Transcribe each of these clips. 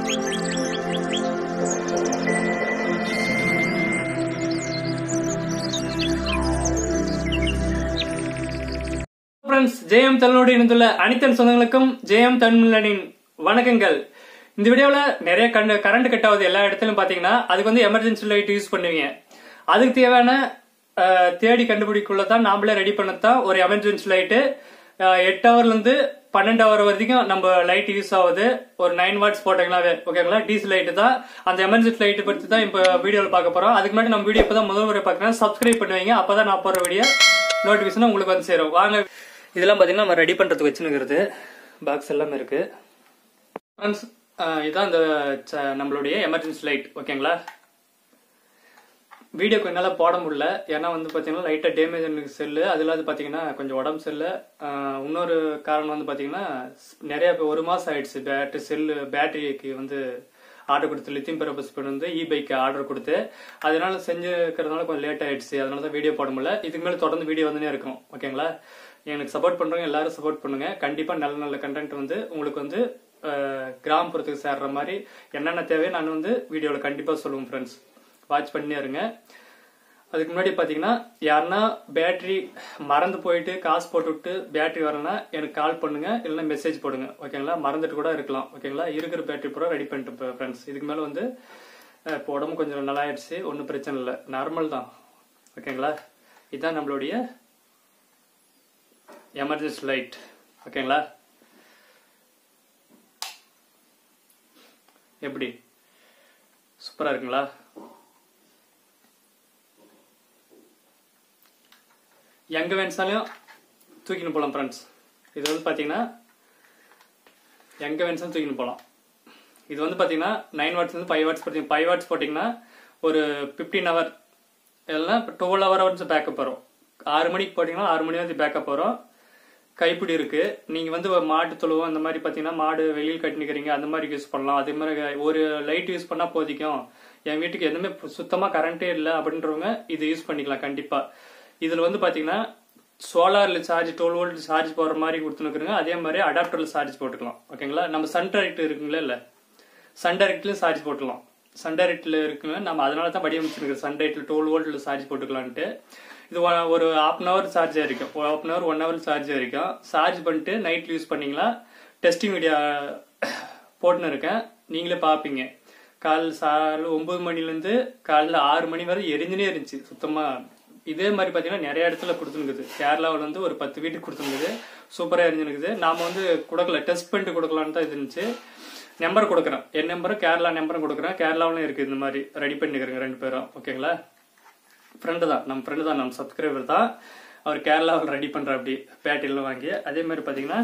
friends ஜெயம் தமிழோடு இணைந்துள்ள அனைத்து சொந்தங்களுக்கும் ஜெயம் தமிழனின் வணக்கங்கள் இந்த வீடியோவில் நிறைய கண்டு கரண்ட் கட் ஆகுது எல்லா இடத்துலயும் பாத்தீங்கன்னா அதுக்கு வந்து எமர்ஜென்சி லைட் யூஸ் பண்ணுவீங்க அதுக்கு தேவையான அஹ், தேடி கண்டுபிடிக்குள்ள தான் நாமளே ரெடி பண்ணதான் ஒரு எமர்ஜென்சி லைட்டு எட்டு ஹவர்ல இருந்து பன்னெண்டு ஹவர் வரைக்கும் நம்ம லைட் யூஸ் ஆகுது ஒரு நைன் வாட்ஸ் போட்டீங்களாவே ஓகேங்களா டீசல் லைட் தான் அந்த எமர்ஜென்சி லைட் பத்தி தான் இப்போ வீடியோவில் பார்க்க போறோம் அதுக்கு முன்னாடி நம்ம வீடியோ இப்பதான் முதல் முறை பார்க்கணும் சப்ஸ்கிரைப் பண்ணுவீங்க அப்பதான் நான் போற வீடியோ நோட்டிபிகேஷன் உங்களுக்கு வந்து சேரும் வாங்க இதெல்லாம் பாத்தீங்கன்னா நம்ம ரெடி பண்றதுக்கு வச்சுனுங்கிறது பாக்ஸ் எல்லாமே இருக்கு ஃப்ரெண்ட்ஸ் இதான் இந்த ச- நம்மளுடைய எமர்ஜென்சி லைட் ஓகேங்களா வீடியோக்கு என்னால் போட முடியல ஏன்னா வந்து பார்த்தீங்கன்னா லைட்டாக டேமேஜ் எனக்கு செல்லு அதில் அது பார்த்தீங்கன்னா கொஞ்சம் உடம்பு செல்லு ஆஹ் இன்னொரு காரணம் வந்து பார்த்தீங்கன்னா நிறைய பேர் ஒரு மாதம் ஆயிடுச்சு பேட்டரி செல்லு பேட்டரிக்கு வந்து ஆர்டர் கொடுத்து லித்தியம் பெரோபஸ்பின் வந்து இ பைக்கு ஆர்டர் கொடுத்து அதனால செஞ்சுக்கிறதுனால கொஞ்சம் லேட் ஆயிடுச்சு அதனால தான் வீடியோ போட முடியல இதுக்கு மேலே தொடர்ந்து வீடியோ வந்துனே இருக்கும் ஓகேங்களா எனக்கு சப்போர்ட் பண்றவங்க எல்லாரும் சப்போர்ட் பண்ணுங்க கண்டிப்பா நல்ல நல்ல கண்டென்ட் வந்து உங்களுக்கு வந்து அஹ், கிராமப்புறத்துக்கு சேர்ற மாதிரி என்னென்ன தேவையோ நான் வந்து வீடியோவில் கண்டிப்பா சொல்லுவேன் ஃப்ரெண்ட்ஸ் வாட்ச் பண்ணி இருங்க அதுக்கு முன்னாடி பாத்தீங்கன்னா யாருன்னா பேட்டரி மறந்து போயிட்டு காசு போட்டு விட்டு பேட்டரி வரலன்னா எனக்கு கால் பண்ணுங்க இல்லைன்னா மெசேஜ் போடுங்க ஓகேங்களா மறந்துட்டு கூட இருக்கலாம் ஓகேங்களா இருக்கிற பேட்டரி பூரா ரெடி பண்ணிட்டு ஃப்ரெண்ட்ஸ் இதுக்கு மேல வந்து அஹ், இப்போ உடம்பு கொஞ்சம் நல்லா ஆயிடுச்சு ஒன்றும் பிரச்சனை இல்லை நார்மல் தான் ஓகேங்களா இதுதான் நம்மளுடைய எமர்ஜென்சி லைட் ஓகேங்களா எப்படி சூப்பரா இருக்குங்களா எங்க வேணுச்சாலும் தூக்கின்னு போகலாம் ஃப்ரெண்ட்ஸ் இது வந்து பாத்தீங்கன்னா எங்க வேணுச்சாலும் தூக்கின்னு போகலாம் இது வந்து பாத்தீங்கன்னா நைன் வாட்ஸ் வந்து ஃபைவ் வாட்ஸ் போட்டீங்க ஃபைவ் வாட்ஸ் போட்டிங்கன்னா ஒரு ஃபிஃப்டீன் ஹவர் இல்லைன்னா டுவெல் ஹவர் வந்து பேக்கப் வரும் ஆறு மணிக்கு போட்டிங்கன்னா ஆறு மணி வந்து பேக்கப் வரும் கைப்பிடி இருக்கு நீங்க வந்து ஒரு மாட்டு தொழுவம் அந்த மாதிரி பாத்தீங்கன்னா மாடு வெளியில் கட்டினிக்கிறீங்க அந்த மாதிரி யூஸ் பண்ணலாம் அதே மாதிரி ஒரு லைட் யூஸ் பண்ணா போதிக்கும் என் வீட்டுக்கு எதுவுமே சுத்தமா கரண்டே இல்லை அப்படின்றவங்க இது யூஸ் பண்ணிக்கலாம் கண்டிப்பா இதுல வந்து பாத்தீங்கன்னா சோலார்ல சார்ஜ் டுவெல் வோல்ட் சார்ஜ் போடுற மாதிரி கொடுத்துனுக்குறங்க அதே மாதிரி அடாப்டர்ல சார்ஜ் போட்டுக்கலாம் ஓகேங்களா நம்ம சன் டைரக்ட் இருக்குங்களா இல்ல சன் டைரக்ட்லயும் சார்ஜ் போட்டுக்கலாம் சன் டைரக்ட்ல இருக்குங்க நம்ம அதனால தான் வடிவமைச்சிருக்கு சன் டைரக்ட்ல டுவெல் வோல்ட்ல சார்ஜ் போட்டுக்கலான்ட்டு இது ஒ- ஒரு ஹாஃப் அன் ஹவர் சார்ஜ் இருக்கும் half an hour one hour charge இருக்கும் சார்ஜ் பண்ணிட்டு நைட் யூஸ் பண்ணீங்களா டெஸ்டிங் வீடியோ போட்டுன்னு இருக்கேன் நீங்களே பார்ப்பீங்க காலைல சால ஒன்பது மணிலேருந்து காலைல ஆறு மணி வரை எரிஞ்சுனே இருந்துச்சு சுத்தமா இதே மாதிரி பார்த்தீங்கன்னா நிறைய இடத்துல கொடுத்துருக்குது கேரளாவில் வந்து ஒரு பத்து வீட்டுக்கு கொடுத்துருக்குது சூப்பராக எரிஞ்சுனுக்குது நாம வந்து கொடுக்கல டெஸ்ட் பண்ணிட்டு கொடுக்கலான்னு தான் இது இருந்துச்சு நம்பர் கொடுக்குறேன் என் நம்பரும் கேரளா நம்பரும் கொடுக்குறேன் கேரளாவிலும் இருக்கு இந்த மாதிரி ரெடி பண்ணிக்கிறேங்க ரெண்டு பேரும் ஓகேங்களா ஃப்ரெண்டு தான் நம்ம ஃப்ரெண்டு தான் நம்ம சப்ஸ்கிரைபர் தான் அவர் கேரளாவில் ரெடி பண்ற அப்படி பேட்டரியில் வாங்கி அதே மாதிரி பார்த்தீங்கன்னா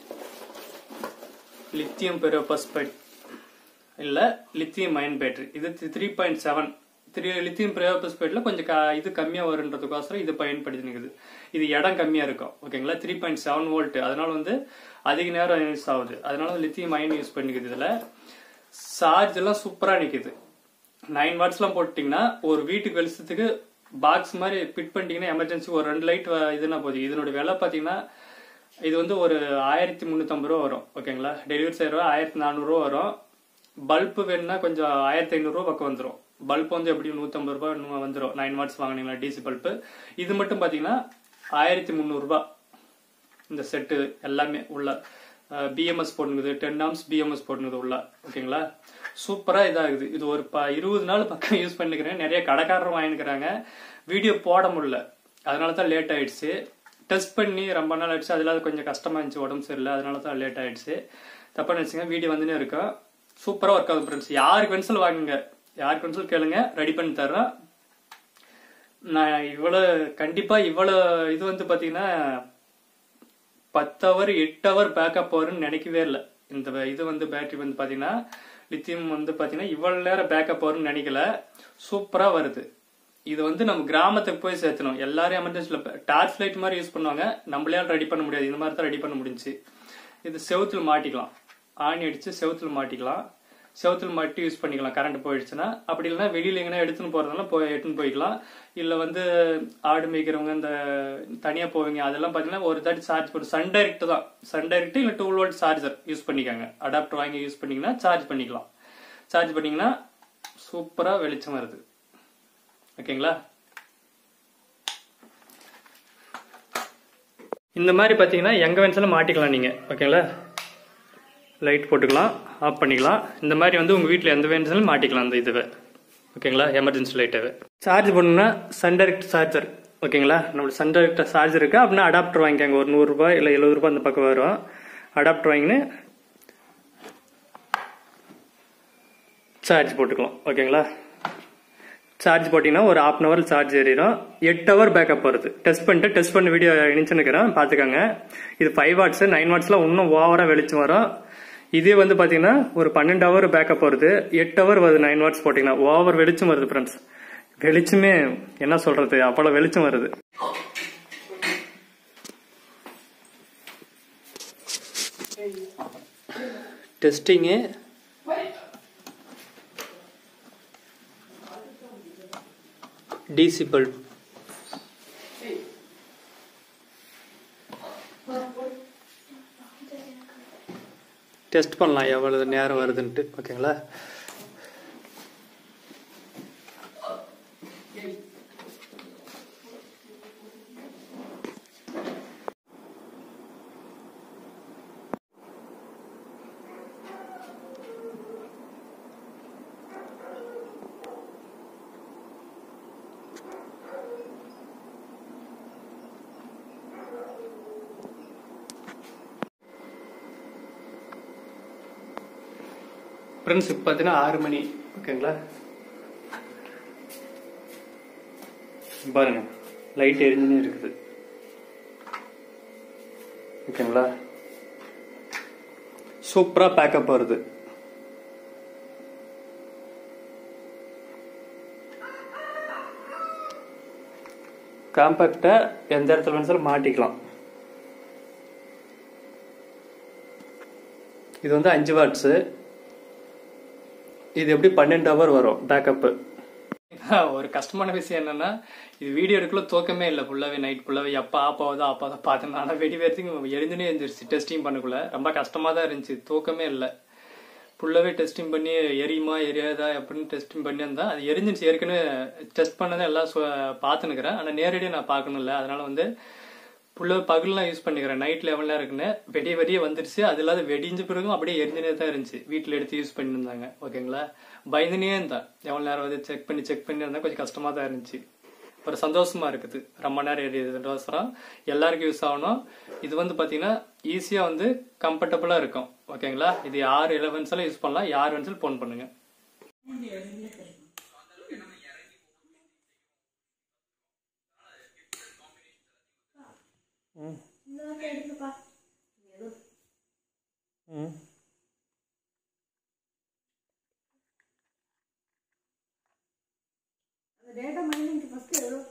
லித்தியம் பெரோபஸ்பைட் இல்ல லித்தியம் அயன் பேட்டரி இது three point seven three lithium பெரோபஸ்பைட்ல கொஞ்சம் க- இது கம்மியா வருன்றதுக்கோசரம் இது பயன்படுத்தினுக்குது இது இடம் கம்மியா இருக்கும் ஓகேங்களா த்ரீ பாயிண்ட் செவன் வோல்ட் அதனால வந்து அதிக நேரம் யூஸ் ஆகுது அதனால லித்தியம் அயன் யூஸ் பண்ணிக்குது இதுல சார்ஜ் எல்லாம் சூப்பரா நிக்குது நைன் வாட்ஸ்லாம் போட்டிங்கன்னா ஒரு வீட்டுக்கு வெளிச்சத்துக்கு பாக்ஸ் மாதிரி ஃபிட் பண்ணிட்டீங்கன்னா எமர்ஜென்சி ஒரு ரெண்டு லைட் இதுனா போதும் இதனோட விலை பார்த்தீங்கன்னா இது வந்து ஒரு ஆயிரத்தி முந்நூற்றம்பது ரூபா வரும் ஓகேங்களா டெலிவரி செய்யறவா ஆயிரத்தி நானூறுரூவா வரும் பல்பு வேணும்னா கொஞ்சம் ஆயிரத்தி ஐநூறுரூவா பக்கம் வந்துடும் பல்ப் வந்து எப்படியும் நூற்றம்பது ரூபா இன்னும் வந்துடும் நைன் வாட்ஸ் வாங்கினீங்களா டிசி பல்பு இது மட்டும் பார்த்தீங்கன்னா ஆயிரத்தி முந்நூறுரூபா இந்த செட்டு எல்லாமே உள்ள பிஎம்எஸ் போட்டுங்குது டென் ஆம்ஸ் பிஎம்எஸ் போட்டுங்குது உள்ள ஓகேங்களா சூப்பரா இதாகுது இது ஒரு ப இருபது நாள் பக்கம் யூஸ் பண்ணிக்கிறேன் நிறைய கடைக்காரரும் வாங்கிக்கிறாங்க வீடியோ போட முடியல அதனால தான் லேட் ஆயிடுச்சு டெஸ்ட் பண்ணி ரொம்ப நாள் ஆயிடுச்சு அதில் அது கொஞ்சம் கஷ்டமா இருந்துச்சு உடம்பு சரியில்லை அதனால தான் லேட் ஆயிடுச்சு தப்பா நினைச்சுங்க வீடியோ வந்துனே இருக்கும் சூப்பரா ஒர்க் ஆகுது ஃப்ரெண்ட்ஸ் யாருக்கு வென்சல் வாங்குங்க யாருக்கு வென்சல் கேளுங்க ரெடி பண்ணி தர்றேன் நான் இவ்வளவு கண்டிப்பா இவ்வளவு இது வந்து பாத்தீங்கன்னா பத்து ஹவர் எட்டு ஹவர் பேக்கப் வரும்னு நினைக்கவே இல்லை இந்த இது வந்து பேட்டரி வந்து பாத்தீங்கன்னா லித்தியம் வந்து பாத்தீங்கன்னா இவ்வளவு நேரம் பேக்கப் வரும்னு நினைக்கல சூப்பரா வருது இது வந்து நம்ம கிராமத்துக்கு போய் சேர்த்தணும் எல்லாரும் எமர்ஜென்சில டார்ச் லைட் மாதிரி யூஸ் பண்ணுவாங்க நம்மளால ரெடி பண்ண முடியாது இந்த மாதிரி தான் ரெடி பண்ண முடிஞ்சுச்சு இது செவுத்துல மாட்டிக்கலாம் ஆணி அடிச்சு செவுத்துல மாட்டிக்கலாம் செவுத்துல மாட்டி யூஸ் பண்ணிக்கலாம் கரண்ட் போயிடுச்சுன்னா அப்படி இல்லைன்னா வெளியில எங்கன்னா எடுத்துன்னு போறதெல்லாம் போய் எடுத்துன்னு போய்க்கலாம் இல்ல வந்து ஆடு மேய்க்கிறவங்க இந்த தனியா போவீங்க அதெல்லாம் பாத்தீங்கன்னா ஒரு தாட்டி சார்ஜ் போட்டு சன் டைரக்ட் தான் சன் டைரக்ட் இல்ல டூ வோல்ட் சார்ஜர் யூஸ் பண்ணிக்காங்க அடாப்டர் வாங்கி யூஸ் பண்ணீங்கன்னா சார்ஜ் பண்ணிக்கலாம் சார்ஜ் பண்ணீங்கன்னா சூப்பரா வெளிச்சம் வருது ஓகேங்களா இந்த மாதிரி பார்த்தீங்கன்னா எங்கே வேணுச்சாலும் மாட்டிக்கலாம் நீங்கள் ஓகேங்களா லைட் போட்டுக்கலாம் ஆஃப் பண்ணிக்கலாம் இந்த மாதிரி வந்து உங்கள் வீட்டில் எந்த வேணுச்சாலும் மாட்டிக்கலாம் அந்த இதுவை ஓகேங்களா எமர்ஜென்சி லைட்டை சார்ஜ் பண்ணணும்னா சன் டைரக்ட் சார்ஜர் ஓகேங்களா நம்மளுக்கு சன் டைரக்ட் சார்ஜர் இருக்குது அப்படின்னா அடாப்டர் வாங்கிக்கோங்க ஒரு நூறுரூபா இல்லை எழுபது ரூபாய் அந்த பக்கம் வரும் அடாப்டர் வாங்கின்னு சார்ஜ் போட்டுக்கலாம் ஓகேங்களா சார்ஜ் போட்டிங்கன்னா ஒரு ஹாஃப் அன் ஹவர் சார்ஜ் ஏறிடும் எட்டு ஹவர் பேக்கப் வருது டெஸ்ட் பண்ணிட்டு டெஸ்ட் பண்ணி வீடியோ இணைச்சுன்னுக்கிறேன் பார்த்துக்கோங்க இது ஃபைவ் வாட்ஸ் நைன் வாட்ஸ்லாம் இன்னும் ஓவராக வெளிச்சம் வரும் இதே வந்து பார்த்தீங்கன்னா ஒரு பன்னெண்டு ஹவர் பேக்கப் வருது எட்டு ஹவர் வருது நைன் வாட்ஸ் போட்டிங்கன்னா ஓவர் வெளிச்சம் வருது ஃப்ரெண்ட்ஸ் வெளிச்சமே என்ன சொல்றது அவ்வளோ வெளிச்சம் வருது டெஸ்டிங்கு டிசி பல்ப் டெஸ்ட் பண்ணலாம் எவ்வளவு நேரம் வருதுன்ட்டு ஓகேங்களா ஃப்ரெண்ட்ஸ் இப்போ பார்த்தீங்கன்னா ஆறு மணி ஓகேங்களா பாருங்க லைட் எரிஞ்சுனே இருக்குது ஓகேங்களா சூப்பராக பேக்கப் வருது காம்பேக்டை எந்த இடத்துல வேணாலும் மாட்டிக்கலாம் இது வந்து அஞ்சு வாட்ஸு இது எப்படி பன்னெண்டு ஹவர் வரும் பேக்கப்பு ஒரு கஷ்டமான விஷயம் என்னன்னா இது வீடியோ எடுக்கல தூக்கமே இல்லை ஃபுல்லாவே நைட் ஃபுல்லாவே எப்போ ஆப் ஆகுதோ அப்போ தான் பார்த்தேன் ஆனால் வெடி வேறதுக்கு எரிஞ்சுனே இருந்துருச்சு டெஸ்டிங் பண்ணக்குள்ள ரொம்ப கஷ்டமாக தான் இருந்துச்சு தூக்கமே இல்லை ஃபுல்லாகவே டெஸ்டிங் பண்ணி எரியுமா எரியாதா அப்படின்னு டெஸ்டிங் பண்ணி இருந்தா அது எரிஞ்சிருச்சு ஏற்கனவே டெஸ்ட் பண்ணதை எல்லாம் பார்த்துனுக்கிறேன் ஆனால் நேரடியாக நான் பார்க்கணும்ல அதனால வந்து ஃபுல்லாக பகல்லாம் யூஸ் பண்ணிக்கிறேன் நைட் லெவல்லாம் இருக்குன்னு வெடிய வெடிய வந்துருச்சு அது இல்லாத வெடிஞ்ச பிறகும் அப்படியே எரிஞ்சுனே தான் இருந்துச்சு வீட்டில் எடுத்து யூஸ் பண்ணியிருந்தாங்க ஓகேங்களா பயந்துனே இருந்தா எவ்வளோ நேரம் வந்து செக் பண்ணி செக் பண்ணி இருந்தா கொஞ்சம் கஷ்டமா தான் இருந்துச்சு ஒரு சந்தோஷமா இருக்குது ரொம்ப நேரம் எரியுதுன்றோசரம் எல்லாருக்கும் யூஸ் ஆகணும் இது வந்து பாத்தீங்கன்னா ஈஸியா வந்து கம்ஃபர்டபுளா இருக்கும் ஓகேங்களா இது யார் எலவன்ஸ்லாம் யூஸ் பண்ணலாம் யார் வேணும்னு ஃபோன் பண்ணுங்க ம் டேட்டா மைனிங்க்கு ஃபஸ்ட்டு எவ்வளோ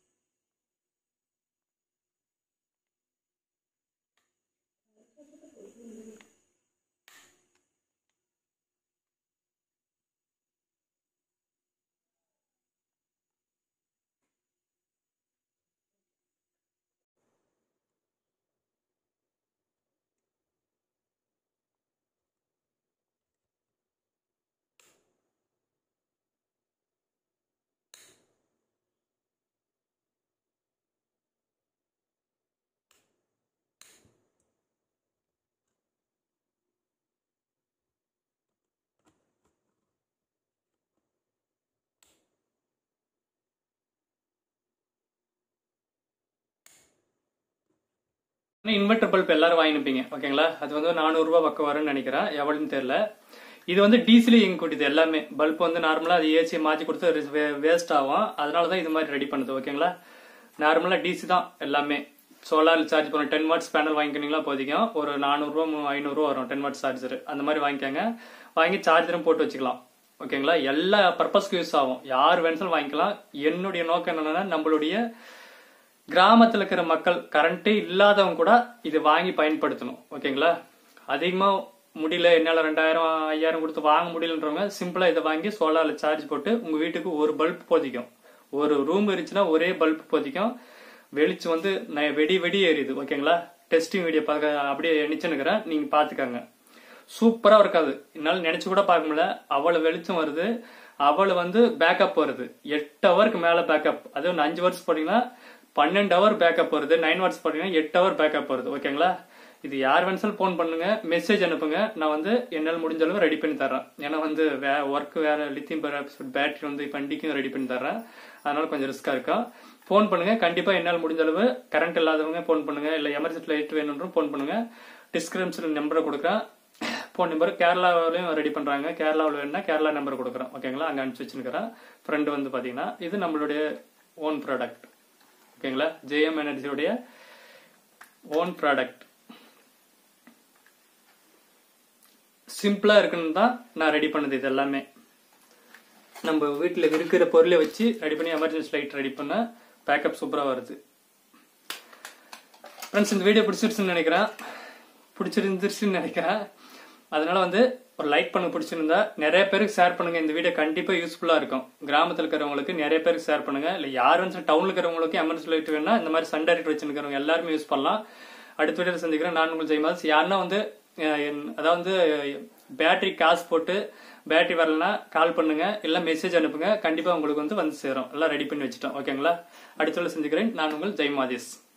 இன்வெர்டர் பல்ப் எல்லாரும் வாங்கினுப்பீங்க ஓகேங்களா அது வந்து நானூறு ரூபாய் பக்கம் வரும்னு நினைக்கிறேன் எவ்வளவுன்னு தெரியல இது வந்து டீசல் இயங்கக்கூடியது எல்லாமே பல்ப் வந்து நார்மலா அது ஏசி மாத்தி கொடுத்து வேஸ்ட் ஆகும் அதனால தான் இது மாதிரி ரெடி பண்ணுது ஓகேங்களா நார்மலா டிசி தான் எல்லாமே சோலார் சார்ஜ் பண்ண டென் வாட்ஸ் பேனல் வாங்கிக்கினீங்களா போதிக்கும் ஒரு நானூறுரூவா ஐநூறுரூவா வரும் டென் வாட்ஸ் சார்ஜர் அந்த மாதிரி வாங்கிக்கோங்க வாங்கி சார்ஜரும் போட்டு வச்சுக்கலாம் ஓகேங்களா எல்லா பர்பஸ்க்கு யூஸ் ஆகும் யார் வேணும்னாலும் வாங்கிக்கலாம் என்னுடைய நோக்கம் என்னன்னா நம்மளுடைய கிராமத்துல இருக்கிற மக்கள் கரண்டே இல்லாதவங்க கூட இது வாங்கி பயன்படுத்தணும் ஓகேங்களா அதிகமா முடியல என்னால ரெண்டாயிரம் ஐயாயிரம் கொடுத்து வாங்க முடியலன்றவங்க சிம்பிளா இதை வாங்கி சோலார்ல சார்ஜ் போட்டு உங்க வீட்டுக்கு ஒரு பல்ப் போதிக்கும் ஒரு ரூம் இருந்துச்சுன்னா ஒரே பல்ப் போதிக்கும் வெளிச்சம் வந்து ந- வெடி வெடி எரியுது ஓகேங்களா டெஸ்டிங் வீடியோ பார்க்க அப்படியே நினைச்சுன்னுக்கிறேன் நீங்க பாத்துக்கோங்க சூப்பரா இருக்காது என்னால நினைச்சு கூட பார்க்க முடியல அவ்வளவு வெளிச்சம் வருது அவ்வளவு வந்து பேக்கப் வருது எட்டு ஹவருக்கு மேல பேக்கப் அது ஒன்று அஞ்சு வருஷம் போட்டீங்கன்னா பன்னெண்டு ஹவர் பேக்கப் வருது நைன் ஹவர்ஸ் போட்டீங்கன்னா எட்டு ஹவர் பேக்கப் வருது ஓகேங்களா இது யார் வேணும்னாலும் ஃபோன் பண்ணுங்க மெசேஜ் அனுப்புங்க நான் வந்து என்னால் முடிஞ்ச அளவு ரெடி பண்ணி தரேன் ஏன்னா வந்து வே ஒர்க் வேற லித்தியம் பேட்டரி வந்து இப்போ வண்டிக்கும் ரெடி பண்ணி தரேன் அதனால கொஞ்சம் ரிஸ்கா இருக்கும் ஃபோன் பண்ணுங்க கண்டிப்பா என்னால் முடிஞ்ச அளவு கரண்ட் இல்லாதவங்க ஃபோன் பண்ணுங்க இல்ல எமர்ஜென்சி லைட் வேணும்ன்றும் ஃபோன் பண்ணுங்க டிஸ்கிரிப்ஷன் நம்பரை கொடுக்குறேன் ஃபோன் நம்பர் கேரளாவிலையும் ரெடி பண்றாங்க கேரளாவில் வேணும்னா கேரளா நம்பர் கொடுக்குறேன் ஓகேங்களா அங்கே அனுப்பிச்சு வச்சுருக்கிறேன் ஃப்ரெண்டு வந்து பாத்தீங்கன்னா இது நம்மளுடைய ஓன் ப்ராடக்ட் ஓகேங்களா ஜேஎம் எனர்ஜியோடைய ஓன் ப்ராடக்ட் சிம்பிளா இருக்குன்னு தான் நான் ரெடி பண்ணது இது எல்லாமே நம்ம வீட்டில் இருக்கிற பொருளை வச்சு ரெடி பண்ணி எமர்ஜென்சி லைட் ரெடி பண்ண பேக்கப் சூப்பராக வருது ஃப்ரெண்ட்ஸ் இந்த வீடியோ பிடிச்சிருச்சுன்னு நினைக்கிறேன் பிடிச்சிருந்துருச்சுன்னு நினைக்கிறேன் அதனால வந்து ஒரு லைக் பண்ண பிடிச்சிருந்தா நிறைய பேருக்கு ஷேர் பண்ணுங்க இந்த வீடியோ கண்டிப்பா யூஸ்ஃபுல்லா இருக்கும் கிராமத்தில் இருக்கிறவங்களுக்கு நிறைய பேருக்கு ஷேர் பண்ணுங்க இல்ல யார் வந்து டவுன்ல இருக்கிறவங்களுக்கு எமர்ஜென்சி லைட் வேணா இந்த மாதிரி சன் டைரக்ட் வச்சிருக்கிறவங்க எல்லாருமே யூஸ் பண்ணலாம் அடுத்த வீடியோவில் சந்திக்கிறேன் நான் உங்கள் ஜெய்மாஸ் யாருன்னா வந்து அஹ், என்- அதாவது பேட்டரி காசு போட்டு பேட்டரி வரலனா கால் பண்ணுங்க இல்ல மெசேஜ் அனுப்புங்க கண்டிப்பா உங்களுக்கு வந்து வந்து சேரும் எல்லாம் ரெடி பண்ணி வச்சுட்டோம் ஓகேங்களா அடுத்த வீடியோவில் சந்திக்கிறேன் நான் உங்கள் ஜெய்மாதேஷ்